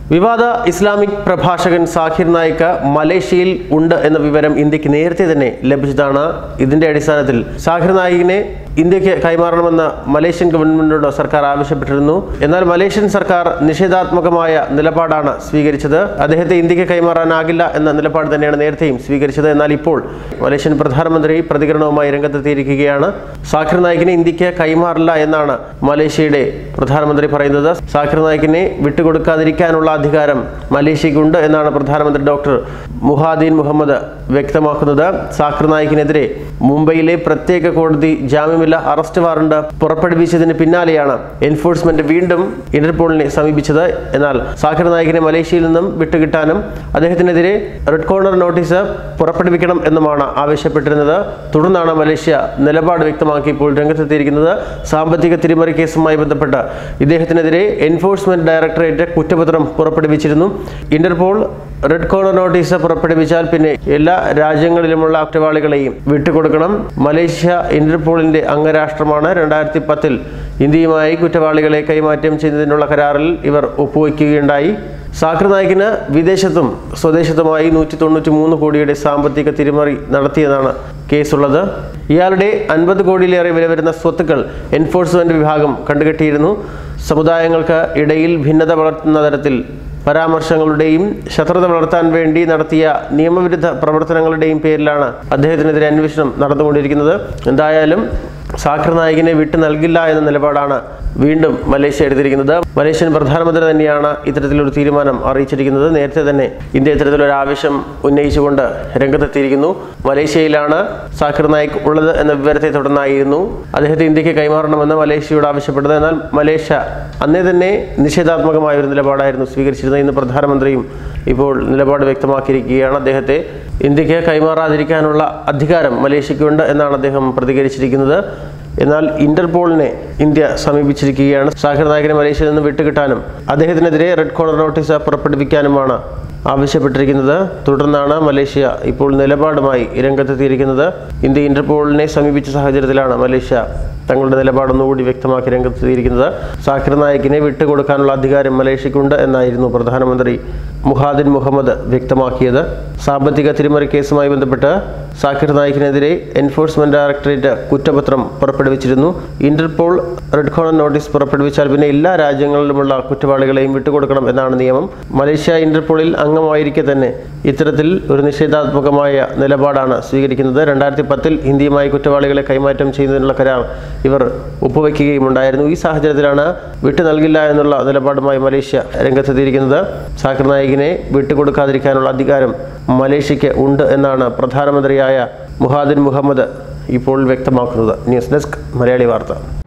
വിവാദ ഇസ്ലാമിക് പ്രഭാഷകൻ സാഖിർ നായിക്ക് മലേഷ്യയിൽ ഉണ്ട് എന്ന വിവരം ഇന്ത്യക്ക് നേരത്തെ തന്നെ ലഭിച്ചതാണ് ഇതിന്റെ അടിസ്ഥാനത്തിൽ സാഖിർ നായികിനെ ഇന്ത്യക്ക് കൈമാറണമെന്ന് മലേഷ്യൻ ഗവൺമെന്റിനോട് സർക്കാർ ആവശ്യപ്പെട്ടിരുന്നു എന്നാൽ മലേഷ്യൻ സർക്കാർ നിഷേധാത്മകമായ നിലപാടാണ് സ്വീകരിച്ചത് അദ്ദേഹത്തെ ഇന്ത്യക്ക് കൈമാറാനാകില്ല എന്ന നിലപാട് തന്നെയാണ് നേരത്തെയും സ്വീകരിച്ചത് എന്നാൽ ഇപ്പോൾ മലേഷ്യൻ പ്രധാനമന്ത്രി പ്രതികരണവുമായി രംഗത്തെത്തിയിരിക്കുകയാണ് സാഖിർ നായിക്കിനെ ഇന്ത്യക്ക് കൈമാറില്ല എന്നാണ് മലേഷ്യയുടെ പ്രധാനമന്ത്രി പറയുന്നത് സാഖിർ നായിക്കിനെ വിട്ടുകൊടുക്കാതിരിക്കാനുള്ള അധികാരം മലേഷ്യക്കുണ്ട് എന്നാണ് പ്രധാനമന്ത്രി ഡോക്ടർ മുഹാദീൻ മുഹമ്മദ് വ്യക്തമാക്കുന്നത് സാഖിർ നായിക്കിനെതിരെ മുംബൈയിലെ പ്രത്യേക കോടതി ജാമ്യമില്ല അറസ്റ്റ് വാറണ്ട് പുറപ്പെടുവിച്ചതിന് പിന്നാലെയാണ് എൻഫോഴ്സ്മെന്റ് വീണ്ടും ഇന്റർപോളിനെ സമീപിച്ചത് എന്നാൽ സാഖിർ നായിക്കിനെ മലേഷ്യയിൽ നിന്നും വിട്ടുകിട്ടാനും അദ്ദേഹത്തിനെതിരെ റെഡ് കോർണർ നോട്ടീസ് പുറപ്പെടുവിക്കണം എന്നുമാണ് ആവശ്യപ്പെട്ടിരുന്നത് തുടർന്നാണ് മലേഷ്യ നിലപാട് വ്യക്തമാക്കി ഇപ്പോൾ രംഗത്തെത്തിയിരിക്കുന്നത് സാമ്പത്തിക തിരിമറി കേസുമായി ബന്ധപ്പെട്ട് ഇദ്ദേഹത്തിനെതിരെ എൻഫോഴ്സ്മെന്റ് ഡയറക്ടറേറ്റ് കുറ്റപത്രം പുറപ്പെടുവിച്ചിരുന്നു ഇന്റർപോൾ റെഡ് കോർണർ നോട്ടീസ് പുറപ്പെടുവിച്ചാൽ പിന്നെ എല്ലാ രാജ്യങ്ങളിലുമുള്ള കുറ്റവാളികളെയും വിട്ടുകൊടുക്കണം മലേഷ്യ ഇന്റർപോളിന്റെ അംഗരാഷ്ട്രമാണ് രണ്ടായിരത്തി പത്തിൽ ഇന്ത്യയുമായി കുറ്റവാളികളെ കൈമാറ്റം ചെയ്യുന്നതിനുള്ള കരാറിൽ ഇവർ ഒപ്പുവയ്ക്കുകയുണ്ടായി സാഖർ നായിക്കിന് വിദേശത്തും സ്വദേശത്തുമായി നൂറ്റി തൊണ്ണൂറ്റി മൂന്ന് കോടിയുടെ സാമ്പത്തിക തിരിമറി നടത്തിയതാണ് കേസുള്ളത് ഇയാളുടെ അൻപത് കോടിയിലേറെ വില വരുന്ന സ്വത്തുക്കൾ എൻഫോഴ്സ്മെന്റ് വിഭാഗം കണ്ടുകെട്ടിയിരുന്നു സമുദായങ്ങൾക്ക് ഇടയിൽ ഭിന്നത വളർത്തുന്ന തരത്തിൽ പരാമർശങ്ങളുടെയും ശത്രുത വളർത്താൻ വേണ്ടി നടത്തിയ നിയമവിരുദ്ധ പ്രവർത്തനങ്ങളുടെയും പേരിലാണ് അദ്ദേഹത്തിനെതിരെ അന്വേഷണം നടന്നുകൊണ്ടിരിക്കുന്നത് എന്തായാലും സാഖർ നായികിനെ വിട്ടു നൽകില്ല എന്ന നിലപാടാണ് വീണ്ടും മലേഷ്യ എടുത്തിരിക്കുന്നത് മലേഷ്യൻ പ്രധാനമന്ത്രി തന്നെയാണ് ഇത്തരത്തിലൊരു തീരുമാനം അറിയിച്ചിരിക്കുന്നത് നേരത്തെ തന്നെ ഇന്ത്യ ഇത്തരത്തിലൊരു ആവശ്യം ഉന്നയിച്ചുകൊണ്ട് രംഗത്തെത്തിയിരിക്കുന്നു മലേഷ്യയിലാണ് സാഖിർ നായിക് ഉള്ളത് എന്ന വിവരത്തെ തുടർന്നായിരുന്നു അദ്ദേഹത്തെ ഇന്ത്യക്ക് കൈമാറണമെന്ന് മലേഷ്യയോട് ആവശ്യപ്പെട്ടത് എന്നാൽ മലേഷ്യ അന്നേ തന്നെ നിഷേധാത്മകമായ ഒരു നിലപാടായിരുന്നു സ്വീകരിച്ചിരുന്നത് ഇന്ന് പ്രധാനമന്ത്രിയും ഇപ്പോൾ നിലപാട് വ്യക്തമാക്കിയിരിക്കുകയാണ് അദ്ദേഹത്തെ ഇന്ത്യക്ക് കൈമാറാതിരിക്കാനുള്ള അധികാരം മലേഷ്യയ്ക്കുണ്ട് എന്നാണ് അദ്ദേഹം പ്രതികരിച്ചിരിക്കുന്നത് എന്നാൽ ഇന്റർപോളിനെ ഇന്ത്യ സമീപിച്ചിരിക്കുകയാണ് സാഖിർ നായിക്കിനെ മലേഷ്യയിൽ നിന്ന് വിട്ടുകിട്ടാനും അദ്ദേഹത്തിനെതിരെ റെഡ് കോർണർ നോട്ടീസ് പുറപ്പെടുവിക്കാനുമാണ് ആവശ്യപ്പെട്ടിരിക്കുന്നത് തുടർന്നാണ് മലേഷ്യ ഇപ്പോൾ നിലപാടുമായി രംഗത്തെത്തിയിരിക്കുന്നത് ഇന്ത്യ ഇന്റർപോളിനെ സമീപിച്ച സാഹചര്യത്തിലാണ് മലേഷ്യ തങ്ങളുടെ നിലപാടൊന്നുകൂടി വ്യക്തമാക്കി രംഗത്തെത്തിയിരിക്കുന്നത് സാഖിർ നായിക്കിനെ വിട്ടുകൊടുക്കാനുള്ള അധികാരം മലേഷ്യക്കുണ്ട് എന്നായിരുന്നു പ്രധാനമന്ത്രി മുഹാദിൻ മുഹമ്മദ് വ്യക്തമാക്കിയത് സാമ്പത്തിക തിരിമറി കേസുമായി ബന്ധപ്പെട്ട് സാഖിർ നായിക്കിനെതിരെ എൻഫോഴ്സ്മെന്റ് ഡയറക്ടറേറ്റ് കുറ്റപത്രം പുറപ്പെടുവിച്ചിരുന്നു ഇന്റർപോൾ റെഡ് കോർണർ നോട്ടീസ് പുറപ്പെടുവിച്ചാൽ പിന്നെ എല്ലാ രാജ്യങ്ങളിലുമുള്ള കുറ്റവാളികളെയും വിട്ടുകൊടുക്കണം എന്നാണ് നിയമം മലേഷ്യ ഇന്റർപോളിൽ അംഗമായിരിക്കെ തന്നെ ഇത്തരത്തിൽ ഒരു നിഷേധാത്മകമായ നിലപാടാണ് സ്വീകരിക്കുന്നത് രണ്ടായിരത്തി പത്തിൽ ഇന്ത്യയുമായി കുറ്റവാളികളെ കൈമാറ്റം ചെയ്യുന്നതിനുള്ള കരാർ ഇവർ ഒപ്പുവയ്ക്കുകയും ഉണ്ടായിരുന്നു ഈ സാഹചര്യത്തിലാണ് വിട്ടു നൽകില്ല എന്നുള്ള നിലപാടുമായി മലേഷ്യ രംഗത്തെത്തിയിരിക്കുന്നത് സാഖിർ നായികിനെ വിട്ടുകൊടുക്കാതിരിക്കാനുള്ള അധികാരം മലേഷ്യയ്ക്ക് ഉണ്ട് എന്നാണ് പ്രധാനമന്ത്രിയായ മുഹാദിൻ മുഹമ്മദ് ഇപ്പോൾ വ്യക്തമാക്കുന്നത് ന്യൂസ് ഡെസ്ക് മലയാളി വാർത്ത